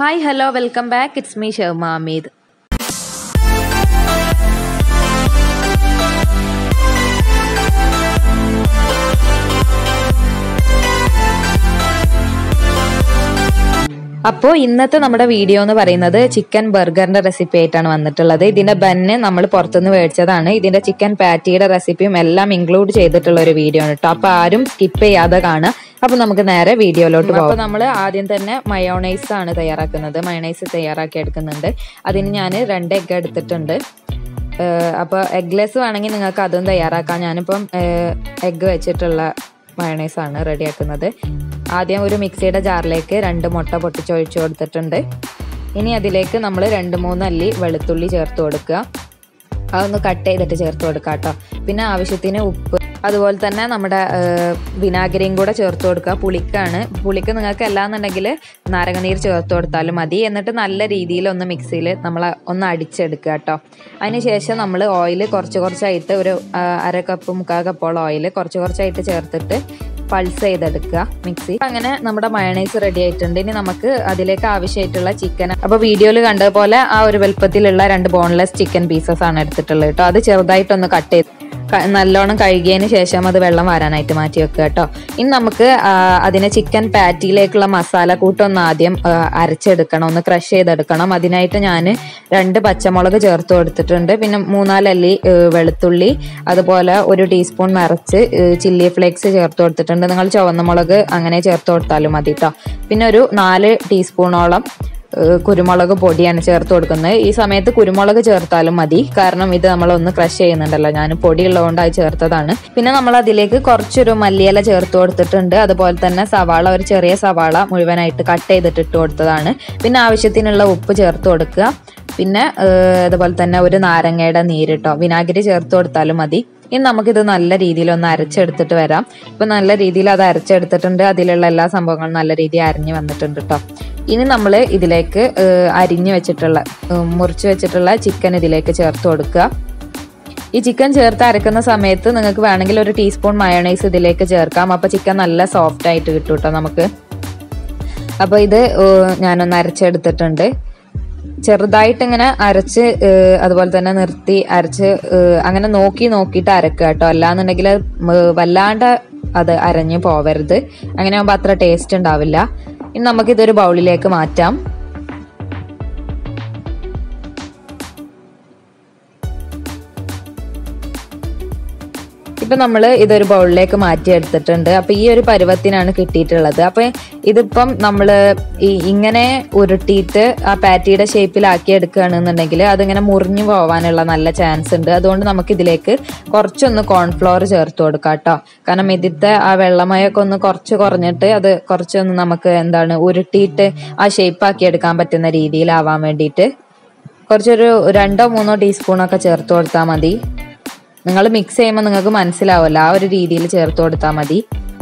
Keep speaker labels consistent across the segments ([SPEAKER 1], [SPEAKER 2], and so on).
[SPEAKER 1] hi hello welcome back it's me Sharma Ameed അപ്പോൾ ഇന്നത്തെ നമ്മുടെ വീഡിയോ എന്ന് പറയുന്നത് ചിക്കൻ ബർഗറിന്റെ റെസിപ്പി ആയിട്ടാണ് വന്നിട്ടുള്ളത് ഇതിന്റെ ബന്ന് നമ്മൾ പുറത്തുനിന്ന് മേടിച്ചതാണ് ഇതിന്റെ ചിക്കൻ പാറ്റിയുടെ റെസിപ്പിയും എല്ലാം ഇൻക്ലൂഡ് ചെയ്തിട്ടുള്ള ഒരു വീഡിയോ ആണ് കേട്ടോ അപ്പൊ ആരും സ്കിപ്പ് ചെയ്യാതെ കാണുക അപ്പൊ നമുക്ക് നേരെ വീഡിയോയിലോട്ട് പോകാം അപ്പൊ നമ്മൾ ആദ്യം തന്നെ മയോണൈസ് ആണ് തയ്യാറാക്കുന്നത് മയോണൈസ് തയ്യാറാക്കി എടുക്കുന്നുണ്ട് അതിന് ഞാൻ രണ്ട് എഗ് എടുത്തിട്ടുണ്ട് അപ്പോൾ എഗ്ലെസ് വേണമെങ്കിൽ നിങ്ങൾക്ക് അതും തയ്യാറാക്കാം ഞാനിപ്പം എഗ്ഗ് വെച്ചിട്ടുള്ള മയണൈസ് ആണ് റെഡിയാക്കുന്നത് ആദ്യം ഒരു മിക്സിയുടെ ജാറിലേക്ക് രണ്ട് മുട്ട പൊട്ടിച്ചൊഴിച്ചു കൊടുത്തിട്ടുണ്ട് ഇനി അതിലേക്ക് നമ്മൾ രണ്ട് മൂന്ന് അല്ലി വെളുത്തുള്ളി ചേർത്ത് കൊടുക്കുക അതൊന്ന് കട്ട് ചെയ്തിട്ട് ചേർത്ത് കൊടുക്കുക കേട്ടോ പിന്നെ ആവശ്യത്തിന് ഉപ്പ് അതുപോലെ തന്നെ നമ്മുടെ വിനാഗിരിയും കൂടെ ചേർത്ത് കൊടുക്കുക പുളിക്കാണ് പുളിക്ക് നിങ്ങൾക്ക് അല്ലാന്നുണ്ടെങ്കിൽ നാരങ്ങനീർ ചേർത്ത് കൊടുത്താലും മതി എന്നിട്ട് നല്ല രീതിയിൽ ഒന്ന് മിക്സിയിൽ നമ്മൾ ഒന്ന് അടിച്ചെടുക്കുക കേട്ടോ അതിനുശേഷം നമ്മൾ ഓയിൽ കുറച്ച് കുറച്ചായിട്ട് ഒരു അര കപ്പ് മുക്കാൽ കപ്പോളം ഓയിൽ കുറച്ച് കുറച്ചായിട്ട് ചേർത്തിട്ട് പൾസ് ചെയ്തെടുക്കുക മിക്സി അങ്ങനെ നമ്മുടെ മയണൈസ് റെഡി ആയിട്ടുണ്ട് ഇനി നമുക്ക് അതിലേക്ക് ആവശ്യമായിട്ടുള്ള ചിക്കൻ അപ്പോൾ വീഡിയോയിൽ കണ്ടതുപോലെ ആ ഒരു വലുപ്പത്തിലുള്ള രണ്ട് ബോൺലെസ് ചിക്കൻ പീസസ് ആണ് എടുത്തിട്ടുള്ളത് കേട്ടോ അത് ചെറുതായിട്ടൊന്ന് കട്ട് ചെയ്ത് നല്ലോണം കഴുകിയതിന് ശേഷം അത് വെള്ളം വരാനായിട്ട് മാറ്റി വെക്കുക കേട്ടോ ഇനി നമുക്ക് അതിനെ ചിക്കൻ പാറ്റിയിലേക്കുള്ള മസാല കൂട്ടൊന്ന് ആദ്യം അരച്ചെടുക്കണം ഒന്ന് ക്രഷ് ചെയ്തെടുക്കണം അതിനായിട്ട് ഞാൻ രണ്ട് പച്ചമുളക് ചേർത്ത് കൊടുത്തിട്ടുണ്ട് പിന്നെ മൂന്നാലല്ലി വെളുത്തുള്ളി അതുപോലെ ഒരു ടീസ്പൂൺ നിറച്ച് ചില്ലി ഫ്ലേക്സ് ചേർത്ത് കൊടുത്തിട്ടുണ്ട് നിങ്ങൾ ചുവന്ന മുളക് അങ്ങനെ ചേർത്ത് കൊടുത്താലും മതി കേട്ടോ പിന്നെ ഒരു നാല് ടീസ്പൂണോളം കുരുമുളക് പൊടിയാണ് ചേർത്ത് കൊടുക്കുന്നത് ഈ സമയത്ത് കുരുമുളക് ചേർത്താലും മതി കാരണം ഇത് നമ്മൾ ഒന്ന് ക്രഷ് ചെയ്യുന്നുണ്ടല്ലോ ഞാൻ പൊടി ഉള്ളതുകൊണ്ട് അത് ചേർത്തതാണ് പിന്നെ നമ്മൾ അതിലേക്ക് കുറച്ചൊരു മല്ലിയില ചേർത്ത് കൊടുത്തിട്ടുണ്ട് അതുപോലെ തന്നെ സവാള ഒരു ചെറിയ സവാള മുഴുവനായിട്ട് കട്ട് ചെയ്തിട്ട് ഇട്ട് കൊടുത്തതാണ് പിന്നെ ആവശ്യത്തിനുള്ള ഉപ്പ് ചേർത്ത് കൊടുക്കുക പിന്നെ അതുപോലെ തന്നെ ഒരു നാരങ്ങയുടെ നീരിട്ടോ വിനാഗിരി ചേർത്ത് കൊടുത്താലും മതി ഇനി നമുക്കിത് നല്ല രീതിയിൽ ഒന്ന് അരച്ചെടുത്തിട്ട് വരാം ഇപ്പൊ നല്ല രീതിയിൽ അത് അരച്ചെടുത്തിട്ടുണ്ട് അതിലുള്ള എല്ലാ സംഭവങ്ങളും നല്ല രീതിയിൽ അരിഞ്ഞു വന്നിട്ടുണ്ട് കേട്ടോ ഇനി നമ്മൾ ഇതിലേക്ക് അരിഞ്ഞു വെച്ചിട്ടുള്ള മുറിച്ച് വെച്ചിട്ടുള്ള ചിക്കൻ ഇതിലേക്ക് ചേർത്ത് കൊടുക്കുക ഈ ചിക്കൻ ചേർത്ത് അരക്കുന്ന സമയത്ത് നിങ്ങൾക്ക് വേണമെങ്കിൽ ഒരു ടീസ്പൂൺ മയോണൈസ് ഇതിലേക്ക് ചേർക്കാം അപ്പോൾ ചിക്കൻ നല്ല സോഫ്റ്റ് ആയിട്ട് കിട്ടും കേട്ടോ നമുക്ക് അപ്പോൾ ഇത് ഞാനൊന്ന് അരച്ചെടുത്തിട്ടുണ്ട് ചെറുതായിട്ട് ഇങ്ങനെ അരച്ച് അതുപോലെ തന്നെ നിർത്തി അരച്ച് അങ്ങനെ നോക്കി നോക്കിയിട്ട് അരക്കുക കേട്ടോ അല്ലാന്നുണ്ടെങ്കിൽ വല്ലാണ്ട് അത് അരഞ്ഞു പോവരുത് അങ്ങനെ ആകുമ്പോൾ അത്ര ടേസ്റ്റ് ഉണ്ടാവില്ല ഇനി നമുക്കിതൊരു ബൗളിലേക്ക് മാറ്റാം ഇപ്പൊ നമ്മൾ ഇതൊരു ബൗളിലേക്ക് മാറ്റി എടുത്തിട്ടുണ്ട് അപ്പൊ ഈ ഒരു പരുവത്തിനാണ് കിട്ടിയിട്ടുള്ളത് അപ്പൊ ഇതിപ്പം നമ്മൾ ഈ ഇങ്ങനെ ഉരുട്ടിയിട്ട് ആ പാറ്റിയുടെ ഷേപ്പിലാക്കി എടുക്കുകയാണെന്നുണ്ടെങ്കിൽ അതിങ്ങനെ മുറിഞ്ഞു പോവാനുള്ള നല്ല ചാൻസ് ഉണ്ട് അതുകൊണ്ട് നമുക്ക് ഇതിലേക്ക് കുറച്ചൊന്ന് കോൺഫ്ലോർ ചേർത്ത് കൊടുക്കാം കേട്ടോ കാരണം ഇതിത്തെ ആ വെള്ളമയൊക്കെ ഒന്ന് കുറച്ച് കുറഞ്ഞിട്ട് അത് കുറച്ചൊന്ന് നമുക്ക് എന്താണ് ഉരുട്ടിയിട്ട് ആ ഷേപ്പാക്കി എടുക്കാൻ പറ്റുന്ന രീതിയിലാവാൻ വേണ്ടിയിട്ട് കുറച്ചൊരു രണ്ടോ മൂന്നോ ടീസ്പൂണൊക്കെ ചേർത്ത് കൊടുത്താൽ മതി നിങ്ങൾ മിക്സ് ചെയ്യുമ്പോൾ നിങ്ങൾക്ക് മനസ്സിലാവില്ല ആ ഒരു രീതിയിൽ ചേർത്ത് കൊടുത്താൽ മതി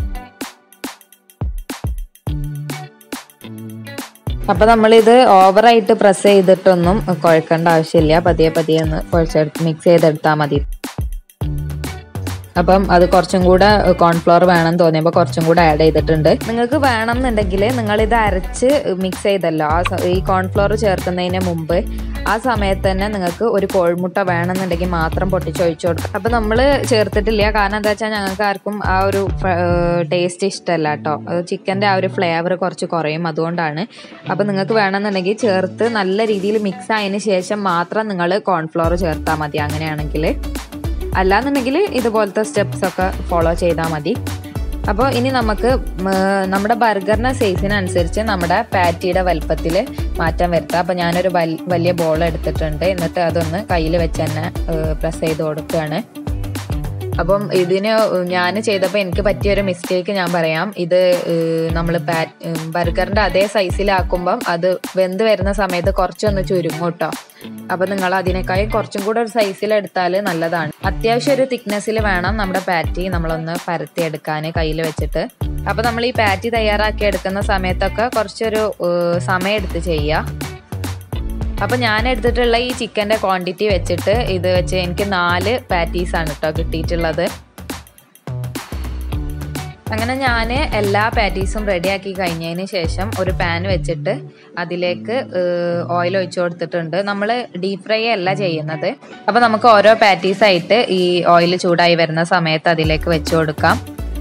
[SPEAKER 1] അപ്പൊ നമ്മളിത് ഓവറായിട്ട് പ്രസ് ചെയ്തിട്ടൊന്നും കുഴക്കേണ്ട ആവശ്യമില്ല പതിയെ പതിയെ ഒന്ന് കുഴച്ചെടുത്ത് മിക്സ് ചെയ്തെടുത്താൽ മതി അപ്പം അത് കുറച്ചും കൂടെ കോൺഫ്ലോർ വേണം തോന്നിയപ്പോൾ കുറച്ചും കൂടെ ആഡ് ചെയ്തിട്ടുണ്ട് നിങ്ങൾക്ക് വേണം എന്നുണ്ടെങ്കിൽ നിങ്ങൾ ഇത് അരച്ച് മിക്സ് ചെയ്തല്ലോ ആ ഈ കോൺഫ്ലോർ ചേർക്കുന്നതിന് മുമ്പ് ആ സമയത്ത് തന്നെ നിങ്ങൾക്ക് ഒരു കോഴിമുട്ട വേണമെന്നുണ്ടെങ്കിൽ മാത്രം പൊട്ടിച്ചൊഴിച്ചു കൊടുക്കാം അപ്പം നമ്മൾ ചേർത്തിട്ടില്ല കാരണം എന്താ വെച്ചാൽ ഞങ്ങൾക്ക് ആർക്കും ആ ഒരു ടേസ്റ്റ് ഇഷ്ടമല്ല കേട്ടോ ചിക്കൻ്റെ ആ ഒരു ഫ്ലേവർ കുറച്ച് കുറയും അതുകൊണ്ടാണ് അപ്പം നിങ്ങൾക്ക് വേണമെന്നുണ്ടെങ്കിൽ ചേർത്ത് നല്ല രീതിയിൽ മിക്സ് ആയതിന് ശേഷം മാത്രം നിങ്ങൾ കോൺഫ്ലോർ ചേർത്താൽ മതി അങ്ങനെയാണെങ്കിൽ അല്ലാന്നുണ്ടെങ്കിൽ ഇതുപോലത്തെ സ്റ്റെപ്സ് ഒക്കെ ഫോളോ ചെയ്താൽ മതി അപ്പോൾ ഇനി നമുക്ക് നമ്മുടെ ബർഗറിൻ്റെ സൈസിനനുസരിച്ച് നമ്മുടെ പാറ്റിയുടെ വലുപ്പത്തിൽ മാറ്റം വരുത്താം അപ്പോൾ ഞാനൊരു വലിയ ബോൾ എടുത്തിട്ടുണ്ട് എന്നിട്ട് അതൊന്ന് കയ്യിൽ വെച്ച് തന്നെ പ്രസ് ചെയ്ത് കൊടുക്കുകയാണ് അപ്പം ഇതിന് ഞാൻ ചെയ്തപ്പോൾ എനിക്ക് പറ്റിയൊരു മിസ്റ്റേക്ക് ഞാൻ പറയാം ഇത് നമ്മൾ ബർഗറിൻ്റെ അതേ സൈസിലാക്കുമ്പം അത് വെന്ത് വരുന്ന സമയത്ത് കുറച്ചൊന്ന് ചുരുങ്ങും കേട്ടോ അപ്പം നിങ്ങൾ അതിനേക്കാളും കുറച്ചും കൂടെ ഒരു സൈസിൽ എടുത്താൽ നല്ലതാണ് അത്യാവശ്യം ഒരു തിക്നെസ്സിൽ വേണം നമ്മുടെ പാറ്റി നമ്മളൊന്ന് പരത്തി എടുക്കാൻ കയ്യിൽ വെച്ചിട്ട് അപ്പം നമ്മൾ ഈ പാറ്റി തയ്യാറാക്കി എടുക്കുന്ന സമയത്തൊക്കെ കുറച്ചൊരു സമയം എടുത്ത് ചെയ്യുക അപ്പൊ ഞാൻ എടുത്തിട്ടുള്ള ഈ ചിക്കന്റെ ക്വാണ്ടിറ്റി വെച്ചിട്ട് ഇത് വെച്ച് എനിക്ക് നാല് പാറ്റീസ് ആണ് കേട്ടോ കിട്ടിയിട്ടുള്ളത് അങ്ങനെ ഞാൻ എല്ലാ പാറ്റീസും റെഡിയാക്കി കഴിഞ്ഞതിന് ശേഷം ഒരു പാൻ വെച്ചിട്ട് അതിലേക്ക് ഓയിൽ ഒഴിച്ചു കൊടുത്തിട്ടുണ്ട് നമ്മൾ ഡീപ് ഫ്രൈ അല്ല ചെയ്യുന്നത് അപ്പോൾ നമുക്ക് ഓരോ പാറ്റീസ് ആയിട്ട് ഈ ഓയിൽ ചൂടായി വരുന്ന സമയത്ത് അതിലേക്ക് വെച്ചു കൊടുക്കാം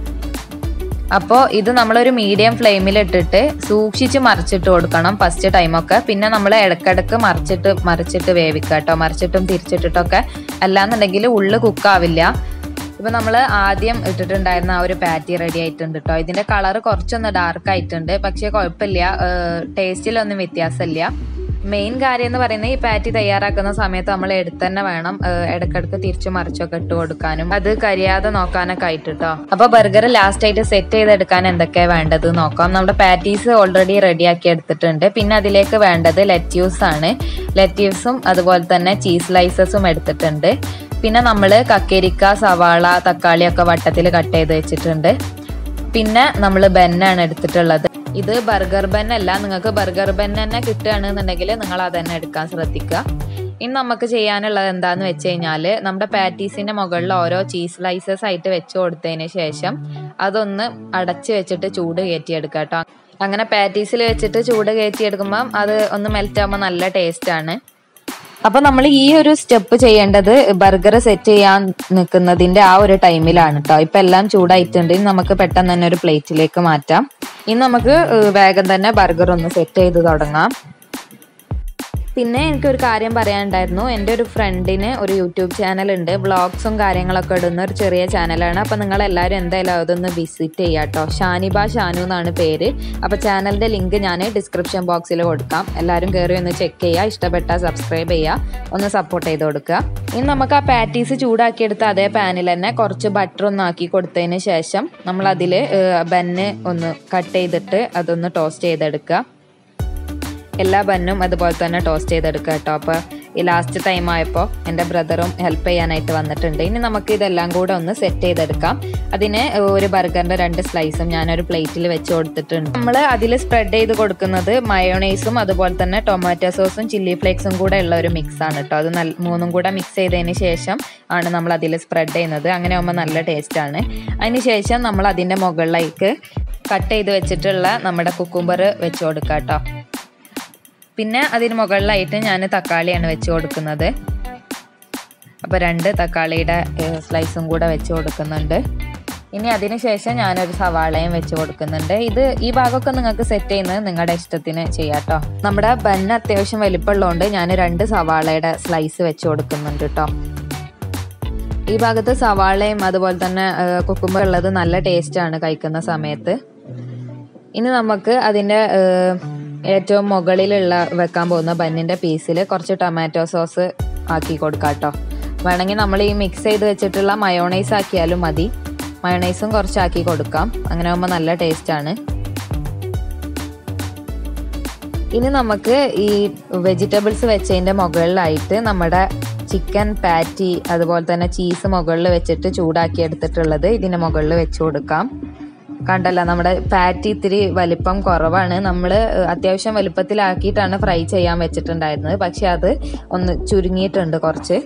[SPEAKER 1] അപ്പോൾ ഇത് നമ്മളൊരു മീഡിയം ഫ്ലെയിമിൽ ഇട്ടിട്ട് സൂക്ഷിച്ച് മറിച്ചിട്ട് കൊടുക്കണം ഫസ്റ്റ് ടൈമൊക്കെ പിന്നെ നമ്മൾ ഇടക്കിടക്ക് മറിച്ചിട്ട് മറിച്ചിട്ട് വേവിക്കുക കേട്ടോ മറിച്ചിട്ടും തിരിച്ചിട്ടിട്ടൊക്കെ അല്ലാന്നുണ്ടെങ്കിൽ ഉള്ളു കുക്കാവില്ല ഇപ്പൊ നമ്മൾ ആദ്യം ഇട്ടിട്ടുണ്ടായിരുന്ന ആ ഒരു പാറ്റി റെഡി ആയിട്ടുണ്ട് കേട്ടോ ഇതിന്റെ കളർ കുറച്ചൊന്ന് ഡാർക്ക് ആയിട്ടുണ്ട് പക്ഷെ കുഴപ്പമില്ല ടേസ്റ്റിലൊന്നും വ്യത്യാസമില്ല മെയിൻ കാര്യം എന്ന് പറയുന്നത് ഈ പാറ്റി തയ്യാറാക്കുന്ന സമയത്ത് നമ്മൾ എടുത്ത് തന്നെ വേണം ഇടക്കിടക്ക് തിരിച്ചു മറിച്ചൊക്കെ ഇട്ട് കൊടുക്കാനും അത് കരിയാതെ നോക്കാനൊക്കെ ആയിട്ട് കേട്ടോ അപ്പൊ ബർഗർ ലാസ്റ്റ് ആയിട്ട് സെറ്റ് ചെയ്തെടുക്കാൻ എന്തൊക്കെയാണ് വേണ്ടത് നോക്കാം നമ്മുടെ പാറ്റീസ് ഓൾറെഡി റെഡിയാക്കി എടുത്തിട്ടുണ്ട് പിന്നെ അതിലേക്ക് വേണ്ടത് ലെറ്റ്യൂസ് ആണ് ലെറ്റ്യൂസും അതുപോലെ തന്നെ ചീസ് സ്ലൈസസും എടുത്തിട്ടുണ്ട് പിന്നെ നമ്മൾ കക്കരിക്ക സവാള തക്കാളി ഒക്കെ വട്ടത്തിൽ കട്ട് ചെയ്ത് വെച്ചിട്ടുണ്ട് പിന്നെ നമ്മൾ ബെന്നാണ് എടുത്തിട്ടുള്ളത് ഇത് ബർഗർ ബെൻ അല്ല നിങ്ങൾക്ക് ബർഗർ ബെൻ തന്നെ കിട്ടുകയാണെന്നുണ്ടെങ്കിൽ നിങ്ങൾ അത് തന്നെ എടുക്കാൻ ശ്രദ്ധിക്കുക ഇനി നമുക്ക് ചെയ്യാനുള്ളത് എന്താന്ന് വെച്ച് കഴിഞ്ഞാൽ നമ്മുടെ പാറ്റീസിന്റെ മുകളിൽ ഓരോ ചീസ് സ്ലൈസസ് ആയിട്ട് വെച്ച് കൊടുത്തതിന് ശേഷം അതൊന്ന് അടച്ച് വെച്ചിട്ട് ചൂട് കയറ്റിയെടുക്കുക കേട്ടോ അങ്ങനെ പാറ്റീസിൽ വെച്ചിട്ട് ചൂട് കയറ്റിയെടുക്കുമ്പം അത് ഒന്ന് മെൽറ്റ് ആകുമ്പോൾ നല്ല ടേസ്റ്റ് ആണ് അപ്പൊ നമ്മൾ ഈ ഒരു സ്റ്റെപ്പ് ചെയ്യേണ്ടത് ബർഗർ സെറ്റ് ചെയ്യാൻ നിൽക്കുന്നതിന്റെ ആ ഒരു ടൈമിലാണ് കേട്ടോ ഇപ്പൊ എല്ലാം ചൂടായിട്ടുണ്ട് ഇനി നമുക്ക് പെട്ടെന്ന് തന്നെ ഒരു പ്ലേറ്റിലേക്ക് മാറ്റാം ഇനി നമുക്ക് വേഗം തന്നെ ബർഗർ ഒന്ന് സെറ്റ് ചെയ്ത് തുടങ്ങാം പിന്നെ എനിക്കൊരു കാര്യം പറയാനുണ്ടായിരുന്നു എൻ്റെ ഒരു ഫ്രണ്ടിന് ഒരു യൂട്യൂബ് ചാനൽ ഉണ്ട് വ്ളോഗ്സും കാര്യങ്ങളൊക്കെ ഇടുന്ന ഒരു ചെറിയ ചാനലാണ് അപ്പോൾ നിങ്ങൾ എല്ലാവരും എന്തായാലും അതൊന്ന് വിസിറ്റ് ചെയ്യുക കേട്ടോ ഷാനിബ ഷാനു എന്നാണ് പേര് അപ്പോൾ ചാനലിൻ്റെ ലിങ്ക് ഞാൻ ഡിസ്ക്രിപ്ഷൻ ബോക്സിൽ കൊടുക്കാം എല്ലാവരും കയറി ഒന്ന് ചെക്ക് ചെയ്യുക ഇഷ്ടപ്പെട്ടാൽ സബ്സ്ക്രൈബ് ചെയ്യുക ഒന്ന് സപ്പോർട്ട് ചെയ്ത് കൊടുക്കുക ഇനി നമുക്ക് ആ പാറ്റീസ് ചൂടാക്കിയെടുത്ത അതേ പാനിൽ തന്നെ കുറച്ച് ബട്ടർ ഒന്ന് ആക്കി കൊടുത്തതിന് ശേഷം നമ്മൾ അതിൽ ബന്ന് ഒന്ന് കട്ട് ചെയ്തിട്ട് അതൊന്ന് ടോസ്റ്റ് ചെയ്തെടുക്കുക എല്ലാ ബന്നും അതുപോലെ തന്നെ ടോസ്റ്റ് ചെയ്തെടുക്കുക കേട്ടോ അപ്പോൾ ഈ ലാസ്റ്റ് ടൈം ആയപ്പോൾ എൻ്റെ ബ്രദറും ഹെൽപ്പ് ചെയ്യാനായിട്ട് വന്നിട്ടുണ്ട് ഇനി നമുക്ക് ഇതെല്ലാം കൂടെ ഒന്ന് സെറ്റ് ചെയ്തെടുക്കാം അതിന് ഒരു ബർഗറിൻ്റെ രണ്ട് സ്ലൈസും ഞാനൊരു പ്ലേറ്റിൽ വെച്ച് കൊടുത്തിട്ടുണ്ട് നമ്മൾ അതിൽ സ്പ്രെഡ് ചെയ്ത് കൊടുക്കുന്നത് മയോണൈസും അതുപോലെ തന്നെ ടൊമാറ്റോ സോസും ചില്ലി ഫ്ലേക്സും കൂടെ ഉള്ള ഒരു മിക്സ് ആണ് കേട്ടോ അത് നല്ല മൂന്നും കൂടെ മിക്സ് ചെയ്തതിന് ശേഷം ആണ് നമ്മൾ അതിൽ സ്പ്രെഡ് ചെയ്യുന്നത് അങ്ങനെ ആകുമ്പോൾ നല്ല ടേസ്റ്റ് ആണ് അതിന് ശേഷം നമ്മൾ അതിൻ്റെ മുകളിലേക്ക് കട്ട് ചെയ്ത് വെച്ചിട്ടുള്ള നമ്മുടെ കുക്കുംബർ വെച്ച് കൊടുക്കാം കേട്ടോ പിന്നെ അതിന് മുകളിലായിട്ട് ഞാൻ തക്കാളിയാണ് വെച്ച് കൊടുക്കുന്നത് അപ്പോൾ രണ്ട് തക്കാളിയുടെ സ്ലൈസും കൂടെ വെച്ച് കൊടുക്കുന്നുണ്ട് ഇനി അതിന് ശേഷം ഞാനൊരു സവാളയും വെച്ച് കൊടുക്കുന്നുണ്ട് ഇത് ഈ ഭാഗമൊക്കെ നിങ്ങൾക്ക് സെറ്റ് ചെയ്യുന്നത് നിങ്ങളുടെ ഇഷ്ടത്തിന് ചെയ്യാം കേട്ടോ നമ്മുടെ ബന്ന് അത്യാവശ്യം വലിപ്പമുള്ളതുകൊണ്ട് ഞാൻ രണ്ട് സവാളയുടെ സ്ലൈസ് വെച്ച് കൊടുക്കുന്നുണ്ട് കേട്ടോ ഈ ഭാഗത്ത് സവാളയും അതുപോലെ തന്നെ കുക്കുമ്പർ ഉള്ളത് നല്ല ടേസ്റ്റാണ് കഴിക്കുന്ന സമയത്ത് ഇനി നമുക്ക് അതിൻ്റെ ഏറ്റവും മുകളിലുള്ള വെക്കാൻ പോകുന്ന ബന്നിൻ്റെ പീസിൽ കുറച്ച് ടൊമാറ്റോ സോസ് ആക്കി കൊടുക്കാം കേട്ടോ വേണമെങ്കിൽ നമ്മൾ ഈ മിക്സ് ചെയ്ത് വെച്ചിട്ടുള്ള മയോണൈസ് ആക്കിയാലും മതി മയോണൈസും കുറച്ചാക്കി കൊടുക്കാം അങ്ങനെ ആകുമ്പോൾ നല്ല ടേസ്റ്റാണ് ഇനി നമുക്ക് ഈ വെജിറ്റബിൾസ് വെച്ചതിൻ്റെ മുകളിലായിട്ട് നമ്മുടെ ചിക്കൻ പാറ്റി അതുപോലെ തന്നെ ചീസ് മുകളിൽ വെച്ചിട്ട് ചൂടാക്കി എടുത്തിട്ടുള്ളത് ഇതിൻ്റെ മുകളിൽ വെച്ച് കൊടുക്കാം കണ്ടല്ല നമ്മുടെ പാറ്റി ഇത്തിരി വലിപ്പം കുറവാണ് നമ്മൾ അത്യാവശ്യം വലിപ്പത്തിലാക്കിയിട്ടാണ് ഫ്രൈ ചെയ്യാൻ വെച്ചിട്ടുണ്ടായിരുന്നത് പക്ഷെ അത് ഒന്ന് ചുരുങ്ങിയിട്ടുണ്ട് കുറച്ച്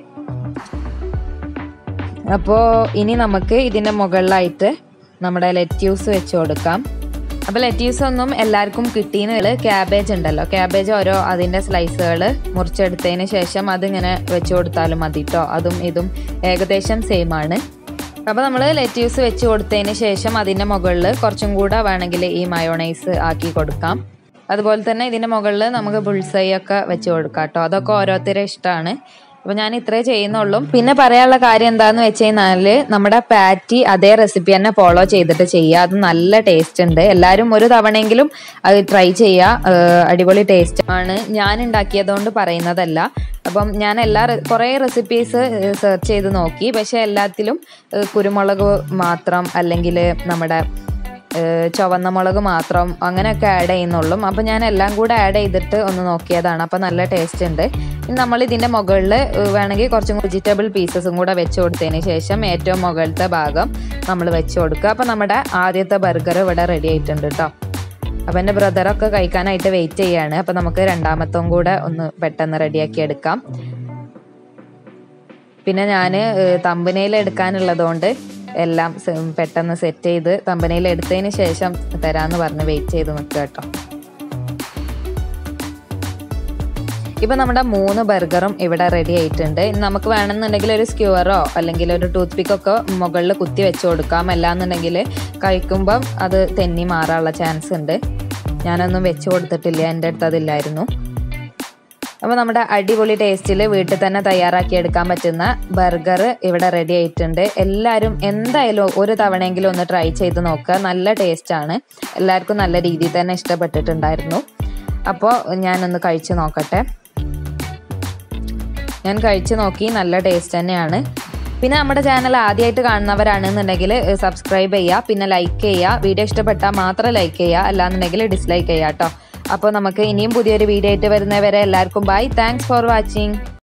[SPEAKER 1] അപ്പോൾ ഇനി നമുക്ക് ഇതിൻ്റെ മുകളിലായിട്ട് നമ്മുടെ ലെറ്റ്യൂസ് വെച്ച് കൊടുക്കാം അപ്പോൾ ലെറ്റ്യൂസ് ഒന്നും എല്ലാവർക്കും കിട്ടിയെന്ന് ക്യാബേജ് ഉണ്ടല്ലോ ക്യാബേജ് ഓരോ അതിൻ്റെ സ്ലൈസുകൾ മുറിച്ചെടുത്തതിന് ശേഷം അതിങ്ങനെ വെച്ച് കൊടുത്താലും മതി കേട്ടോ അതും ഇതും ഏകദേശം സെയിം ആണ് അപ്പോൾ നമ്മൾ ലെറ്റ്യൂസ് വെച്ച് കൊടുത്തതിന് ശേഷം അതിൻ്റെ മുകളിൽ കുറച്ചും കൂടെ വേണമെങ്കിൽ ഈ മയോണൈസ് ആക്കി കൊടുക്കാം അതുപോലെ തന്നെ ഇതിൻ്റെ മുകളിൽ നമുക്ക് ബുൾസൈ ഒക്കെ വെച്ച് കൊടുക്കാം കേട്ടോ അതൊക്കെ ഓരോരുത്തരുടെ ഇഷ്ടമാണ് അപ്പോൾ ഞാൻ ഇത്രേ ചെയ്യുന്നുള്ളൂ പിന്നെ പറയാനുള്ള കാര്യം എന്താന്ന് വെച്ച് കഴിഞ്ഞാൽ നമ്മുടെ പാറ്റി അതേ റെസിപ്പി തന്നെ ഫോളോ ചെയ്തിട്ട് ചെയ്യുക അത് നല്ല ടേസ്റ്റ് ഉണ്ട് എല്ലാവരും ഒരു തവണയെങ്കിലും അത് ട്രൈ ചെയ്യുക അടിപൊളി ടേസ്റ്റ് ആണ് ഞാൻ ഉണ്ടാക്കിയതുകൊണ്ട് പറയുന്നതല്ല അപ്പം ഞാൻ എല്ലാ കുറേ റെസിപ്പീസ് സെർച്ച് ചെയ്ത് നോക്കി പക്ഷെ എല്ലാത്തിലും കുരുമുളക് മാത്രം അല്ലെങ്കിൽ നമ്മുടെ ചുവന്ന മുളക് മാത്രം അങ്ങനെയൊക്കെ ആഡ് ചെയ്യുന്നുള്ളൂ അപ്പോൾ ഞാൻ എല്ലാം കൂടെ ആഡ് ചെയ്തിട്ട് ഒന്ന് നോക്കിയതാണ് അപ്പോൾ നല്ല ടേസ്റ്റ് ഉണ്ട് ഇനി നമ്മൾ ഇതിൻ്റെ മുകളിൽ വേണമെങ്കിൽ കുറച്ചും വെജിറ്റബിൾ പീസസും കൂടെ വെച്ച് കൊടുത്തതിന് ശേഷം ഏറ്റവും മുകളിലത്തെ ഭാഗം നമ്മൾ വെച്ച് കൊടുക്കുക അപ്പോൾ നമ്മുടെ ആദ്യത്തെ ബർഗർ ഇവിടെ റെഡി ആയിട്ടുണ്ട് കേട്ടോ അപ്പോൾ എൻ്റെ ബ്രദറൊക്കെ കഴിക്കാനായിട്ട് വെയിറ്റ് ചെയ്യാണ് അപ്പോൾ നമുക്ക് രണ്ടാമത്തും കൂടെ ഒന്ന് പെട്ടെന്ന് റെഡിയാക്കി എടുക്കാം പിന്നെ ഞാൻ തമ്പനയിൽ എടുക്കാനുള്ളതുകൊണ്ട് എല്ലാം സെ- പെട്ടെന്ന് സെറ്റ് ചെയ്ത് തമ്പനയിൽ എടുത്തതിന് ശേഷം തരാമെന്ന് പറഞ്ഞ് വെയിറ്റ് ചെയ്ത് നിൽക്കുക കേട്ടോ ഇപ്പൊ നമ്മുടെ മൂന്ന് ബർഗറും ഇവിടെ റെഡി ആയിട്ടുണ്ട് ഇനി നമുക്ക് വേണമെന്നുണ്ടെങ്കിൽ ഒരു സ്ക്യൂവറോ അല്ലെങ്കിൽ ഒരു ടൂത്ത് പിക്കൊക്കെ മുകളിൽ കുത്തി വെച്ച് കൊടുക്കാം അല്ലാന്നുണ്ടെങ്കിൽ കഴിക്കുമ്പം അത് തെന്നി മാറാനുള്ള ചാൻസ് ഉണ്ട് ഞാനൊന്നും വെച്ച് കൊടുത്തിട്ടില്ല എൻ്റെ അടുത്ത് അതില്ലായിരുന്നു അപ്പോൾ നമ്മുടെ അടിപൊളി ടേസ്റ്റിൽ വീട്ടിൽ തന്നെ തയ്യാറാക്കി എടുക്കാൻ പറ്റുന്ന ബർഗർ ഇവിടെ റെഡി ആയിട്ടുണ്ട് എല്ലാവരും എന്തായാലും ഒരു തവണയെങ്കിലും ഒന്ന് ട്രൈ ചെയ്ത് നോക്കുക നല്ല ടേസ്റ്റാണ് എല്ലാവർക്കും നല്ല രീതിയിൽ തന്നെ ഇഷ്ടപ്പെട്ടിട്ടുണ്ടായിരുന്നു അപ്പോൾ ഞാനൊന്ന് കഴിച്ച് നോക്കട്ടെ ഞാൻ കഴിച്ചു നോക്കി നല്ല ടേസ്റ്റ് തന്നെയാണ് പിന്നെ നമ്മുടെ ചാനൽ ആദ്യമായിട്ട് കാണുന്നവരാണെന്നുണ്ടെങ്കിൽ സബ്സ്ക്രൈബ് ചെയ്യുക പിന്നെ ലൈക്ക് ചെയ്യുക വീഡിയോ ഇഷ്ടപ്പെട്ടാൽ മാത്രം ലൈക്ക് ചെയ്യുക അല്ലാന്നുണ്ടെങ്കിൽ ഡിസ്ലൈക്ക് ചെയ്യുക കേട്ടോ അപ്പോൾ നമുക്ക് ഇനിയും പുതിയൊരു വീഡിയോ ആയിട്ട് വരുന്നവരെ എല്ലാവർക്കും ബൈ താങ്ക്സ് ഫോർ വാച്ചിങ്